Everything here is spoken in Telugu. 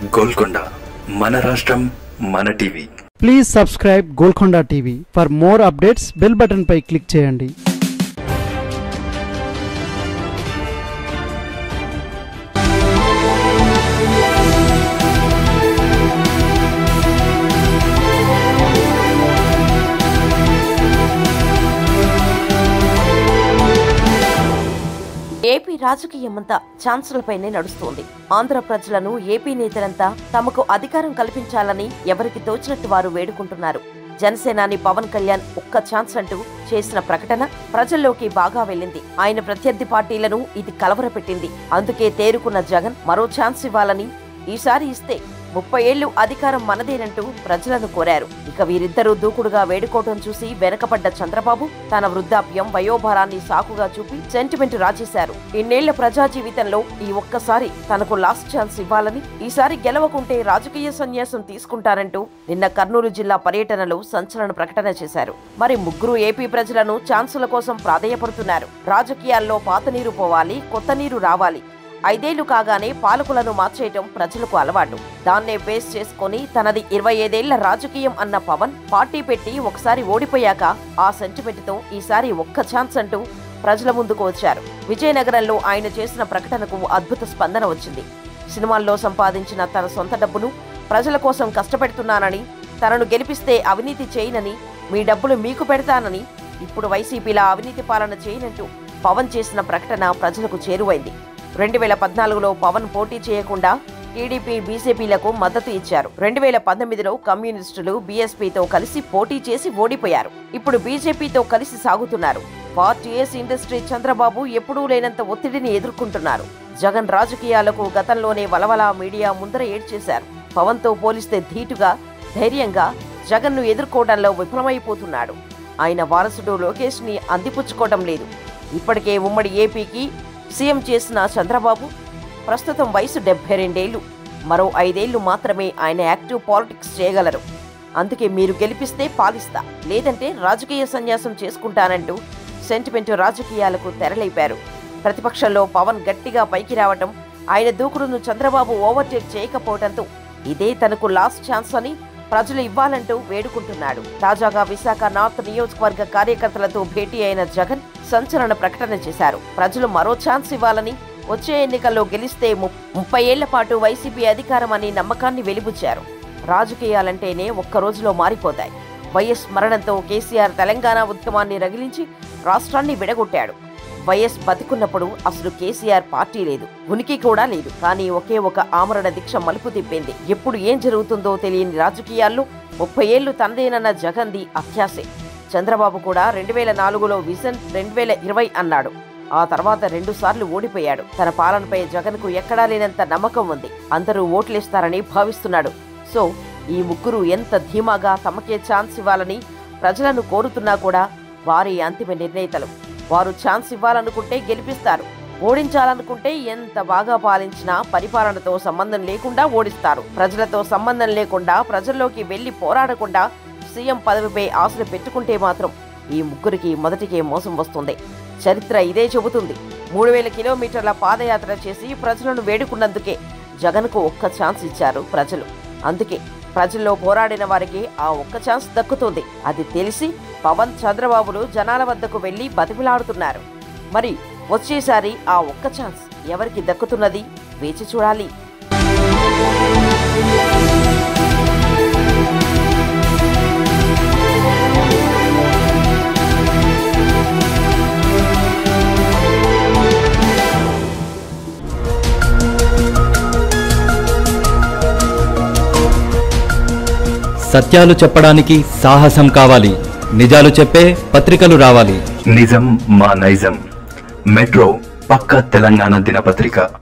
గోల్కొండ మన రాష్ట్రం మన TV please subscribe Golconda TV for more updates bell button పై క్లిక్ చేయండి ఏపీ రాజకీయమంతా ఛాన్సులపైనే నడుస్తోంది ఆంధ్ర ప్రజలను ఏపీ నేతలంతా తమకు అధికారం కల్పించాలని ఎవరికి తోచినట్టు వారు వేడుకుంటున్నారు జనసేనాని పవన్ కళ్యాణ్ ఒక్క ఛాన్స్ అంటూ చేసిన ప్రకటన ప్రజల్లోకి బాగా వెళ్ళింది ఆయన ప్రత్యర్థి పార్టీలను ఇది కలవరపెట్టింది అందుకే తేరుకున్న జగన్ మరో ఛాన్స్ ఇవ్వాలని ఈసారి ఇస్తే ముప్పై ఏళ్లు అధికారం మనదేనంటూ ప్రజలను కోరారు ఇక వీరిద్దరూ దూకుడుగా వేడుకోవటం చూసి వెనకపడ్డ చంద్రబాబు తన వృద్ధాప్యం వయోభారాన్ని సాకుగా చూపి సెంటిమెంట్ రాజేశారు ఇన్నేళ్ల ప్రజా జీవితంలో ఈ ఒక్కసారి తనకు లాస్ట్ ఛాన్స్ ఇవ్వాలని ఈసారి గెలవకుంటే రాజకీయ సన్యాసం తీసుకుంటారంటూ నిన్న కర్నూలు జిల్లా పర్యటనలో సంచలన ప్రకటన చేశారు మరి ముగ్గురు ఏపీ ప్రజలను ఛాన్సుల కోసం ప్రాధేయపడుతున్నారు రాజకీయాల్లో పాత నీరు పోవాలి కొత్త నీరు రావాలి ఐదేళ్లు కాగానే పాలకులను మార్చేయటం ప్రజలకు అలవాటు దాన్నే బేస్ చేసుకొని తనది ఇరవై ఐదేళ్ల రాజకీయం అన్న పవన్ పార్టీ పెట్టి ఒకసారి ఓడిపోయాక ఆ సెంటిమెంట్ తో ఈసారి ఒక్క ఛాన్స్ అంటూ ప్రజల ముందుకు వచ్చారు విజయనగరంలో ఆయన చేసిన ప్రకటనకు అద్భుత స్పందన వచ్చింది సినిమాల్లో సంపాదించిన తన సొంత డబ్బును ప్రజల కోసం కష్టపెడుతున్నానని తనను గెలిపిస్తే అవినీతి చేయనని మీ డబ్బులు మీకు పెడతానని ఇప్పుడు వైసీపీలా అవినీతి పాలన చేయనంటూ పవన్ చేసిన ప్రకటన ప్రజలకు చేరువైంది రెండు వేల పద్నాలుగులో పవన్ పోటీ చేయకుండా టీడీపీ బీజేపీలకు మద్దతు ఇచ్చారు రెండు వేల పంతొమ్మిదిలో కమ్యూనిస్టులు బీఎస్పీతో కలిసి పోటీ చేసి ఓడిపోయారు ఇప్పుడు బీజేపీతో కలిసి సాగుతున్నారు పార్టీఎస్ ఇండస్ట్రీ చంద్రబాబు ఎప్పుడూ లేనంత ఒత్తిడిని ఎదుర్కొంటున్నారు జగన్ రాజకీయాలకు గతంలోనే వలవల మీడియా ముందర ఏడ్చేశారు పవన్ తో పోలిస్తే ధీటుగా ధైర్యంగా జగన్ ను ఎదుర్కోవడంలో విఫలమైపోతున్నాడు ఆయన వారసుడు లోకేష్ ని అందిపుచ్చుకోవడం లేదు ఇప్పటికే ఉమ్మడి ఏపీకి సీఎం చేసిన చంద్రబాబు ప్రస్తుతం వయసు డెబ్బై రెండేళ్లు మరో ఐదేళ్లు మాత్రమే ఆయన యాక్టివ్ పాలిటిక్స్ చేయగలరు అందుకే మీరు గెలిపిస్తే పాలిస్తా లేదంటే రాజకీయ సన్యాసం చేసుకుంటానంటూ సెంటిమెంట్ రాజకీయాలకు తెరలేపారు ప్రతిపక్షంలో పవన్ గట్టిగా పైకి రావటం ఆయన దూకుడును చంద్రబాబు ఓవర్టేక్ చేయకపోవడంతో ఇదే తనకు లాస్ట్ ఛాన్స్ అని ప్రజలు ఇవ్వాలంటూ వేడుకుంటున్నాడు తాజాగా విశాఖ నార్త్ నియోజకవర్గ కార్యకర్తలతో భేటీ అయిన జగన్ సంచలన ప్రకటన చేశారు ప్రజలు మరో ఛాన్స్ ఇవ్వాలని వచ్చే ఎన్నికల్లో గెలిస్తే ము- ముప్పై ఏళ్ల పాటు వైసీపీ అధికారం అని నమ్మకాన్ని వెలిబుచ్చారు రాజకీయాలంటేనే ఒక్క రోజులో మారిపోతాయి వైఎస్ మరణంతో కేసీఆర్ తెలంగాణ ఉద్యమాన్ని రగిలించి రాష్ట్రాన్ని విడగొట్టాడు వైఎస్ బతికున్నప్పుడు అసలు కేసీఆర్ పార్టీ లేదు ఉనికి కూడా లేదు కానీ ఒకే ఒక ఆమరణ దీక్ష మలుపు తిప్పింది ఎప్పుడు ఏం జరుగుతుందో తెలియని రాజకీయాల్లో ముప్పై ఏళ్లు తనదేనన్న జగన్ది అత్యాసే చంద్రబాబు కూడా రెండు వేల నాలుగులో విజన్ రెండు వేల ఇరవై అన్నాడు ఆ తర్వాత రెండు సార్లు ఓడిపోయాడు తన పాలనపై జగన్కు ఎక్కడా లేనంత నమ్మకం ఉంది అందరూ ఓట్లేస్తారని భావిస్తున్నాడు సో ఈ ముగ్గురు ఎంత ధీమాగా తమకే ఛాన్స్ ఇవ్వాలని ప్రజలను కోరుతున్నా కూడా వారి అంతిమ నిర్ణేతలు వారు ఛాన్స్ ఇవ్వాలనుకుంటే గెలిపిస్తారు ఓడించాలనుకుంటే ఎంత బాగా పాలించినా పరిపాలనతో సంబంధం లేకుండా ఓడిస్తారు ప్రజలతో సంబంధం లేకుండా ప్రజల్లోకి వెళ్లి పోరాడకుండా సీఎం పదవిపై ఆశలు పెట్టుకుంటే మాత్రం ఈ ముగ్గురికి మొదటికే మోసం వస్తుంది చరిత్ర ఇదే చెబుతుంది మూడు వేల కిలోమీటర్ల పాదయాత్ర చేసి ప్రజలను వేడుకున్నందుకే జగన్కు ఒక్క ఛాన్స్ ఇచ్చారు ప్రజలు అందుకే ప్రజల్లో పోరాడిన వారికి ఆ ఒక్క ఛాన్స్ దక్కుతుంది అది తెలిసి పవన్ చంద్రబాబులు జనాల వద్దకు వెళ్లి బతిమిలాడుతున్నారు మరి వచ్చేసారి ఆ ఒక్క ఛాన్స్ ఎవరికి దక్కుతున్నది వేచి చూడాలి సత్యాలు చెప్పడానికి సాహసం కావాలి నిజాలు చెప్పే పత్రికలు రావాలి నిజం మా నైజం మెట్రో పక్క తెలంగాణ దినపత్రిక